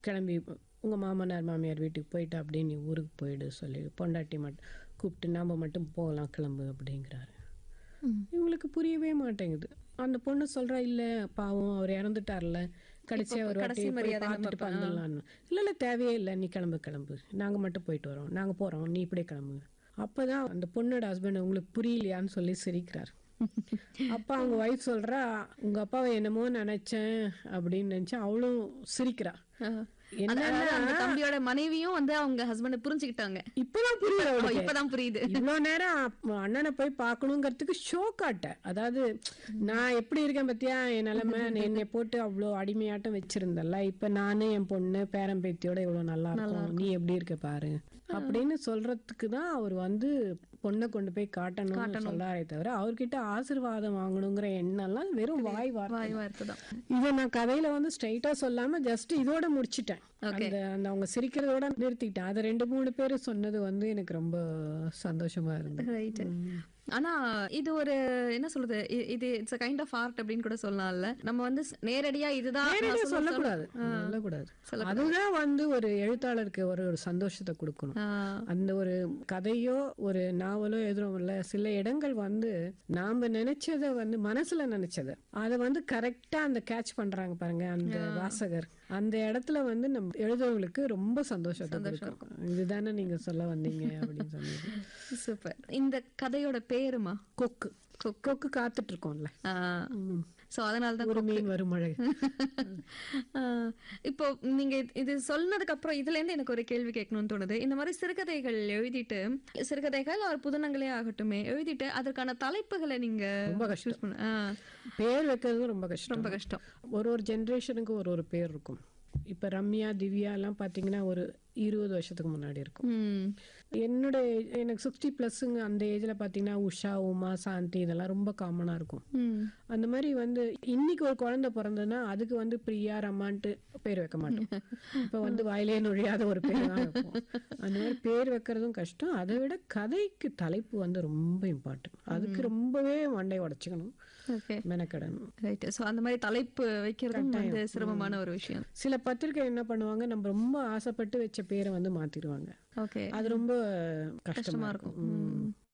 கிளம்பி உங்க மாமனார் மாமியார் வீட்டுக்கு போயிட்டு அப்படியே நீ ஊருக்கு போயிடு சொல்லி பொண்டாட்டி மட்டும் கூப்பிட்டு நாம மட்டும் போகலாம் கிளம்பு அப்படிங்கிறாரு ம். இவங்களுக்கு புரியவே மாட்டேங்குது அந்த பொண்ணு சொல்றா இல்ல பாவம் அவர் இறந்துட்டார்ல கடைசியா ஒரு வாட்டி கடைசி போய் மரியாதை நம்ம பார்த்துட்டு ப- ஆ. வந்துடலான்னு இல்ல இல்ல தேவையே இல்லை நீ கிளம்பு கிளம்பு நாங்க மட்டும் போயிட்டு வரோம் நாங்க போறோம் நீ இப்படியே கிளம்பு அப்பதான் அந்த பொண்ணோட ஹஸ்பண்ட் உங்களுக்கு புரியலையான்னு சொல்லி சிரிக்கிறார் அப்ப அவங்க ஒய்ஃப் சொல்றா உங்க அப்பாவை என்னமோ நினைச்சேன் அப்படின்னு நினைச்சா அவளும் சிரிக்கிறா ஆ. என்னன்னா அதாவது அந்த தம்பியோட மனைவியும் வந்து அவங்க ஹஸ்பண்ட புரிஞ்சுக்கிட்டாங்க இப்பதான் புரியுது ஓ, அவளுக்கு இப்பதான் புரியுது இவ்வளோ நேரம் அப்ப அண்ணனை போய் பார்க்கணுங்கிறதுக்கு ஷோ காட்ட அதாவது நான் எப்படி இருக்கேன் பத்தியா என் நிலைமை நீ என்னை போட்டு அவ்வளோ அடிமையாட்டம் வச்சிருந்தல்ல இப்ப நானு என் பொண்ணு பேரன் பேத்தியோட இவ்வளவு நல்லா இருக்கும் நீ எப்படி இருக்க பாரு அப்படின்னு சொல்றதுக்கு தான் அவர் வந்து பொண்ணை கொண்டு போய் காட்டணும்னு சொல்லாரே தவிர அவர்கிட்ட ஆசீர்வாதம் வாங்கணுங்கிற எண்ணம்லாம் வெறும் வாய் வார்த்தை வாய் வார்த்தை தான் இதை நான் கதையில வந்து ஸ்ட்ரைட்டா சொல்லாம ஜஸ்ட் இதோட முடிச்சிட்டேன் அந்த அந்த அவங்க சிரிக்கிறதோட நிறுத்திட்டேன் அது ரெண்டு மூணு பேர் சொன்னது வந்து எனக்கு ரொம்ப சந்தோஷமா இருந்தது ரைட் ஆனா இது ஒரு என்ன சொல்றது இ- இது இட்ஸ் கைண்ட் ஆஃப் ஆர்ட் அப்படின்னு கூட சொல்லலாம்ல நம்ம வந்து ஸ்- நேரடியா இதுதான் நான் நேரடியா சொல்ல- சொல்லக்கூடாது சொல்லக்கூடாது அதுதான் வந்து ஒரு எழுத்தாளருக்கு ஒரு ஒரு சந்தோஷத்தை கொடுக்கணும் ஆ, அந்த ஒரு கதையோ ஒரு நாவலோ எழுதுறோம்ல சில இடங்கள் வந்து நாம நினைச்சத வந்து மனசுல நினைச்சத அதை வந்து கரெக்டா அந்த கேட்ச் பண்றாங்க பாருங்க அந்த வாசகர் அந்த இடத்துல வந்து நம்ம எழுதுறவங்களுக்கு ரொம்ப சந்தோஷத்தை கொடுக்கும் இதுதானே நீங்க சொல்ல வந்தீங்க அப்படின்னு சொன்னீங்க சூப்பர் இந்த கதையோட பேருமா கொக்கு கொக்கு காத்துட்டு இருக்கோம்ல சோ அதனால தான் ஒரு மீன் வரும் மழை ஆ, இப்போ நீங்க இது- இது சொன்னதுக்கு அப்புறம் இதுல இருந்து எனக்கு ஒரு கேள்வி கேட்கணும்னு தோணுது இந்த மாதிரி சிறுகதைகள் எழுதிட்டு சிறுகதைகள் ஒரு புதினங்களே ஆகட்டுமே எழுதிட்டு அதற்கான தலைப்புகளை நீங்க ரொம்ப கஷ்டம் choose பண்ண- ஆ, பேர் வைக்கிறது ரொம்ப கஷ்டம் ரொம்ப கஷ்டம் ஒரு ஒரு ஜென்ரேஷனுக்கு ஒரு ஒரு பேர் இருக்கும் இப்ப ரம்யா திவ்யா எல்லாம் பாத்தீங்கன்னா ஒரு இருபது வருஷத்துக்கு முன்னாடி இருக்கும் ம், என்னோட எனக்கு சிக்ஸ்டி ப்ளஸ்ஸுங்க அந்த ஏஜ்ல பாத்தீங்கன்னா உஷா உமா சாந்தி இதெல்லாம் ரொம்ப காமனா இருக்கும் ம். அந்த மாதிரி வந்து இன்னைக்கு ஒரு குழந்தை பிறந்ததுன்னா அதுக்கு வந்து பிரியா ரமான்ட்டு பேர் வைக்க மாட்டோம் இப்ப வந்து வாயிலே நுழையாத ஒரு பேர் தான் வைப்போம் அந்த மாதிரி பேர் வைக்கிறதும் கஷ்டம் அதை விட கதைக்கு தலைப்பு வந்து ரொம்ப இம்பார்ட்டன்ட் அதுக்கு ரொம்பவே மண்டை உடைச்சுக்கணும் ஓகே மெனக்கடணும் ரைட் சோ அந்த மாதிரி தலைப்பு வைக்கிறதும் வந்து சிரமமான ஒரு விஷயம் சில பத்திரிக்கை என்ன பண்ணுவாங்க நம்ம ரொம்ப ஆசைப்பட்டு வச்ச பேரை வந்து மாத்திடுவாங்க ஓகே அது ரொம்ப கஷ்டமா இருக்கும் ம்.